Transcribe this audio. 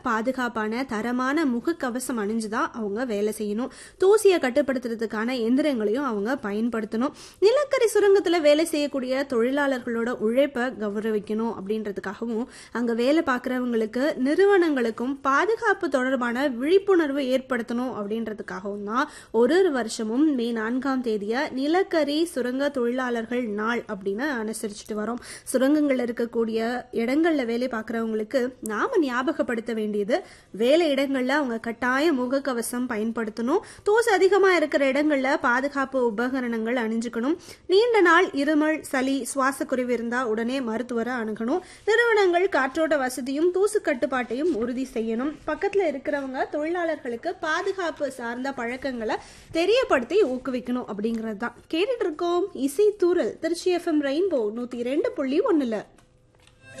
பாதுகாப்பான தரமான முகக்கவசம் அணிஞ்சுதான் அவங்க வேலை செய்யணும் தூசியை கட்டுப்படுத்துறதுக்கான எந்திரங்களையும் அவங்க பயன்படுத்தணும் நிலக்கரி சுரங்கத்துல வேலை செய்யக்கூடிய தொழிலாளர்களோட உழைப்பை கௌரவிக்கணும் அப்படின்றதுக்காகவும் அங்க வேலை பார்க்குறவங்களுக்கு நிறுவனங்களுக்கும் பாதுகாப்பு தொடர்பான விழிப்புணர்வு ஏற்படுத்தணும் அப்படின்றதுக்காகவும் தான் ஒரு ஒரு வருஷமும் மே நான்காம் தேதிய நிலக்கரி சுரங்க தொழிலாளர்கள் நாள் அப்படின்னு அனுசரிச்சுட்டு வரோம் சுரங்கங்கள்ல இருக்கக்கூடிய இடங்கள்ல வேலை பார்க்குறவங்களுக்கு நாம ஞாபகப்படுத்த வேண்டியது வேலை இடங்கள்ல அவங்க கட்டாய முகக்கவசம் பயன்படுத்தணும் தூசு அதிகமா இருக்கிற இடங்கள்ல பாதுகாப்பு உபகரணங்கள் அணிஞ்சுக்கணும் நீண்ட நாள் இருமல் சளி சுவாச குறைவு இருந்தா உடனே மருத்துவரை அணுகணும் நிறுவனங்கள் காற்றோட்ட வசதியும் தூசு கட்டுப்பாட்டையும் உறுதி செய்யணும் பக்கத்துல இருக்கிறவங்க தொழிலாளர்களுக்கு பாதுகாப்பு சார்ந்த பழக்கங்களை தெரியப்படுத்தி ஊக்குவிக்கணும் அப்படிங்கிறது தான் கேட்டுட்டு இருக்கோம் இசை தூரல் திருச்சி எஃப்எம் ரெயின்போ நூத்தி ரெண்டு புள்ளி ஒண்ணுல